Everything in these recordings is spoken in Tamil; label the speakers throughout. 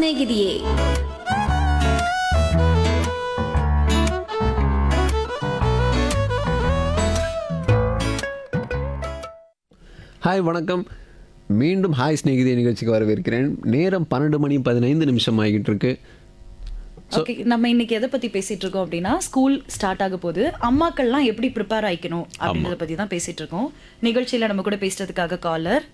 Speaker 1: சிநேகிதியே
Speaker 2: ஹாய் வணக்கம் மீண்டும் ஹாய் ஸ்நேகிதி நிகழ்ச்சிக்கு வரவேற்கிறேன் நேரம் பன்னெண்டு மணி பதினைந்து நிமிஷம் ஆகிட்டு இருக்கு
Speaker 3: ஓகே நம்ம இன்னைக்கு எதை பத்தி பேசிட்டு இருக்கோம் அப்படின்னா ஸ்கூல் ஸ்டார்ட் ஆக போது அம்மாக்கள்லாம் எப்படி ப்ரிப்பேர் ஆயிக்கணும் அப்படின்றத பத்தி தான் பேசிட்டு இருக்கோம் நிகழ்ச்சியில நம்ம கூட பேசுறதுக்காக காலர்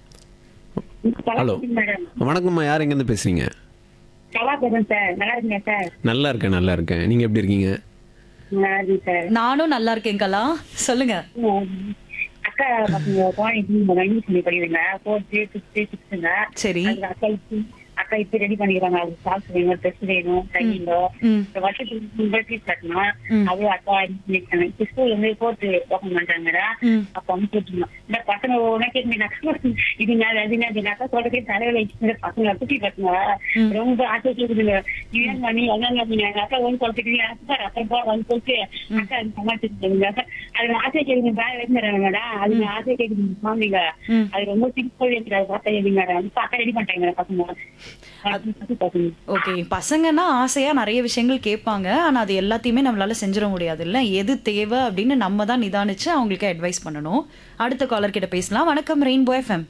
Speaker 2: ஹலோ வணக்கம்மா யார் எங்கேருந்து பேசுறீங்க
Speaker 4: நல்லா இருக்கேன் சார் நல்லா இருக்கீங்க சார்
Speaker 2: நல்லா இருக்கேன் நல்லா இருக்கேன் நீங்கள் எப்படி இருக்கீங்க
Speaker 4: நல்லா இருக்கேன் சார்
Speaker 3: நானும் நல்லா இருக்கேன் கலா சொல்லுங்க
Speaker 4: உம், அக்கா பசங்க குழந்தைக்கு இங்கிலீஷ் சொல்லி படிக்கிறீங்க ஃபோர்த்து ஃபிஃப்த்து சிக்ஸ்த்துங்க
Speaker 3: சரி
Speaker 4: அதுக்கு அக்கா இப்ப அக்கா இப்ப ரெடி பண்ணிக்கிறாங்க அது சாக்ஸ் வேணும் ட்ரெஸ் வேணும் டைமிங்கோ
Speaker 3: ம்
Speaker 4: இந்த வருஷத்துக்கு உங்கள் ஃபீஸ் கட்டணும் அது அக்கா பண்ணிருக்காங்க இப்போ ஸ்கூல் வந்து ஃபோர்த்து ஓப்பன் பண்றாங்க
Speaker 3: ம்
Speaker 4: அப்ப வந்து கேட்டுருந்தோம் இந்த பசங்க உனக்கு இது நான் அது அது அக்கா சொல்றதே தலையில இந்த பசங்க குட்டி பசங்க ரொம்ப ஆசை கேக்குதுங்க ஏன் பண்ணி என்ன பண்ணி அக்கா வந்து சொல்லிட்டு அக்கா அப்புறம் போ வந்து சொல்லிட்டு அக்கா அது சமாளிச்சுருங்க அது ஆசை கேக்குது பேக் வைக்கிறாங்கடா அது ஆசை கேக்குது மாமிங்க
Speaker 3: ம்.
Speaker 4: அது ரொம்ப சிம்பிள் இருக்கிற பார்த்தா எதுங்க இப்ப அக்கா ரெடி பண்ணிட்டாங்க பசங்க பசங்க
Speaker 3: ஓகே பசங்கன்னா ஆசையா நிறைய விஷயங்கள் கேட்பாங்க ஆனா அது எல்லாத்தையுமே நம்மளால செஞ்சிட முடியாது இல்ல எது தேவை அப்படின்னு நம்ம தான் நிதானிச்சு அவங்களுக்கு அட்வைஸ் பண்ணணும் அடுத்த காலர் கிட்ட பேசலாம் வணக்கம் ரெயின்போ எஃப்எம்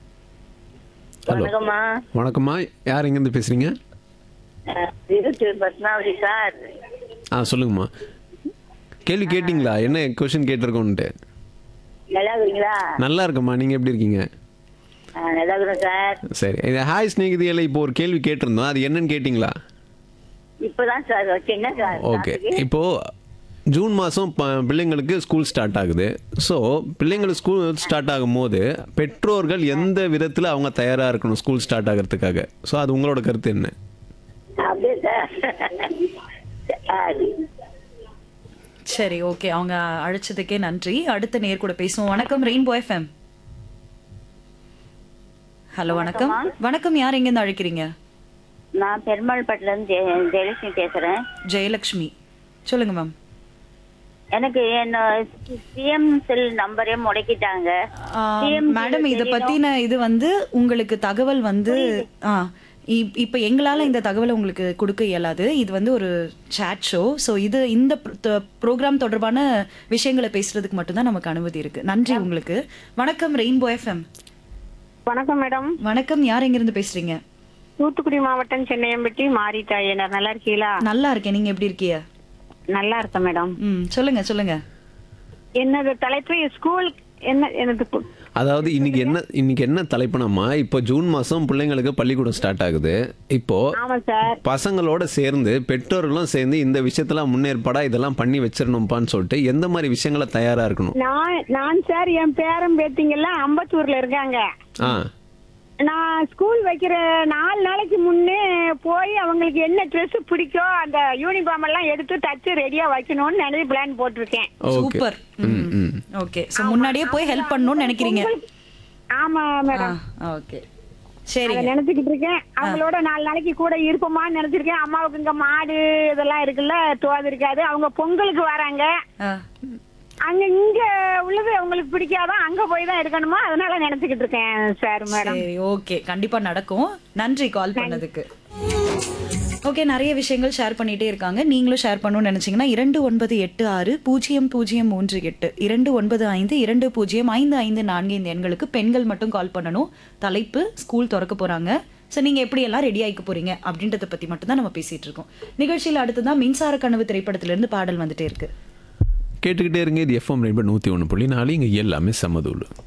Speaker 2: ஹலோ
Speaker 5: வணக்கம்மா
Speaker 2: வணக்கம்மா யார் எங்கேருந்து பேசுறீங்க
Speaker 5: அஹ், திருச்சூர் பத்மாவதி சார்
Speaker 2: ஆ சொல்லுங்கம்மா கேள்வி கேட்டிங்களா என்ன கொஷின் கேட்டிருக்கோன்ட்டு
Speaker 5: நல்லா இருக்கிறீங்களா
Speaker 2: நல்லா இருக்கம்மா நீங்கள் எப்படி இருக்கீங்க
Speaker 5: அஹ், நல்லா இருக்கிறோம் சார்
Speaker 2: சரி இது ஹாய் ஸ்நேகிதியில் இப்போ ஒரு கேள்வி கேட்டிருந்தோம் அது என்னன்னு கேட்டிங்களா
Speaker 5: இப்பதான் சார் வச்சீங்க சார்
Speaker 2: ஓகே இப்போ ஜூன் மாதம் பிள்ளைங்களுக்கு ஸ்கூல் ஸ்டார்ட் ஆகுது ஸோ பிள்ளைங்களுக்கு ஸ்கூல் ஸ்டார்ட் ஆகும்போது பெற்றோர்கள் எந்த விதத்தில் அவங்க தயாராக இருக்கணும் ஸ்கூல் ஸ்டார்ட் ஆகிறதுக்காக ஸோ அது உங்களோட கருத்து என்ன
Speaker 5: அப்படியே சார் சரி.
Speaker 3: சரி ஓகே அவங்க அழைச்சதுக்கே நன்றி அடுத்த நேர் கூட பேசுவோம் வணக்கம் ரெயின்போ எஃப்எம் ஹலோ வணக்கம் வணக்கம் யார் எங்கேருந்து அழைக்கிறீங்க
Speaker 5: நான் பெருமாள்பட்டில இருந்து ஜெய- ஜெயலட்சுமி பேசுறேன்
Speaker 3: ஜெயலக்ஷ்மி சொல்லுங்க மேம்
Speaker 5: எனக்கு என்ன சிஎம் செல் நம்பரே முடக்கிட்டாங்க CM
Speaker 3: மேடம் இத பத்தின இது வந்து உங்களுக்கு தகவல் வந்து ஆ இப்- இப்ப எங்களால இந்த தகவலை உங்களுக்கு கொடுக்க இயலாது இது வந்து ஒரு chat ஷோ ஸோ இது இந்த ப்ரோக்ராம் தொடர்பான விஷயங்களை பேசுறதுக்கு மட்டும்தான் நமக்கு அனுமதி இருக்கு நன்றி உங்களுக்கு வணக்கம் ரெயின்போ எஃப்எம்
Speaker 6: வணக்கம் மேடம்
Speaker 3: வணக்கம் யார் எங்கிருந்து பேசுறீங்க
Speaker 6: தூத்துக்குடி மாவட்டம் சென்னையம்பட்டி மாரிட்டாயனர் நல்லா இருக்கீங்களா
Speaker 3: நல்லா இருக்கேன் நீங்க எப்படி இருக்கீங்க
Speaker 6: நல்லா இருக்கேன் மேடம்
Speaker 3: ம் சொல்லுங்க சொல்லுங்க
Speaker 6: என்னது தலைப்பு ஸ்கூல் என்ன எனது கு-
Speaker 2: அதாவது இன்னைக்கு என்ன இன்னைக்கு என்ன தலைப்புனம்மா இப்போ ஜூன் மாதம் பிள்ளைங்களுக்கு பள்ளிக்கூடம் ஸ்டார்ட் ஆகுது இப்போ
Speaker 6: ஆமா சார்
Speaker 2: பசங்களோட சேர்ந்து பெற்றோர்களும் சேர்ந்து இந்த விஷயத்தெல்லாம் முன்னேற்பாடா இதெல்லாம் பண்ணி வச்சிடணும்ப்பான்னு சொல்லிட்டு எந்த மாதிரி விஷயங்களை தயாரா இருக்கணும்
Speaker 6: நான் நான் சார் என் பேரன் பேத்திங்கெல்லாம் அம்பத்தூர்ல இருக்காங்க
Speaker 2: ஆ
Speaker 6: நான் ஸ்கூல் வைக்கிற நாலு நாளைக்கு முன்னே போய் அவங்களுக்கு என்ன ட்ரெஸ் பிடிக்கும் அந்த யூனிஃபார்ம் எல்லாம் எடுத்து தச்சு ரெடியா வைக்கணும்னு நினைவு பிளான் போட்டிருக்கேன்
Speaker 2: ஓகே
Speaker 3: சூப்பர்
Speaker 2: ம் ம்
Speaker 3: ஓகே ஸோ முன்னாடியே போய் ஹெல்ப் பண்ணணும்னு நினைக்கிறீங்க
Speaker 6: ஆமா மேடம்
Speaker 3: ஓகே
Speaker 6: அதை
Speaker 3: சரிங்க
Speaker 6: நினைச்சுக்கிட்டு இருக்கேன் அவங்களோட நாலு நாளைக்கு கூட இருப்போமான்னு நினைச்சிருக்கேன் அம்மாவுக்கு இங்க மாடு இதெல்லாம் இருக்குல்ல தோது இருக்காது அவங்க பொங்கலுக்கு வராங்க
Speaker 3: ஆ
Speaker 6: அங்க இங்க உள்ளது அவங்களுக்கு பிடிக்காதான் அங்க போய் தான் இருக்கணுமா அதனால நினைச்சுக்கிட்டு இருக்கேன் சார் மேடம்
Speaker 3: சரி ஓகே கண்டிப்பா நடக்கும் நன்றி கால் பண்ணதுக்கு ஓகே நிறைய விஷயங்கள் ஷேர் பண்ணிட்டே இருக்காங்க நீங்களும் ஷேர் பண்ணணும்னு நினைச்சீங்கன்னா இரண்டு ஒன்பது எட்டு ஆறு பூஜ்ஜியம் பூஜ்ஜியம் மூன்று எட்டு இரண்டு ஒன்பது ஐந்து இரண்டு பூஜ்ஜியம் ஐந்து ஐந்து நான்கு இந்த எண்களுக்கு பெண்கள் மட்டும் கால் பண்ணணும் தலைப்பு ஸ்கூல் திறக்க போறாங்க ஸோ நீங்க எப்படி எல்லாம் ரெடி ஆயிக்க போறீங்க அப்படின்றத பத்தி மட்டும் தான் நம்ம பேசிட்டு இருக்கோம் நிகழ்ச்சியில் அடுத்ததான் மின்சார கனவு திரைப்படத்திலிருந்து பாடல் வந்துட்டே இருக்கு
Speaker 2: கேட்டுக்கிட்டே இருங்க இது எஃப்எம் ரெண்டு நூற்றி ஒன்று புள்ளி நாலு இங்கே எல்லாமே சமதூள்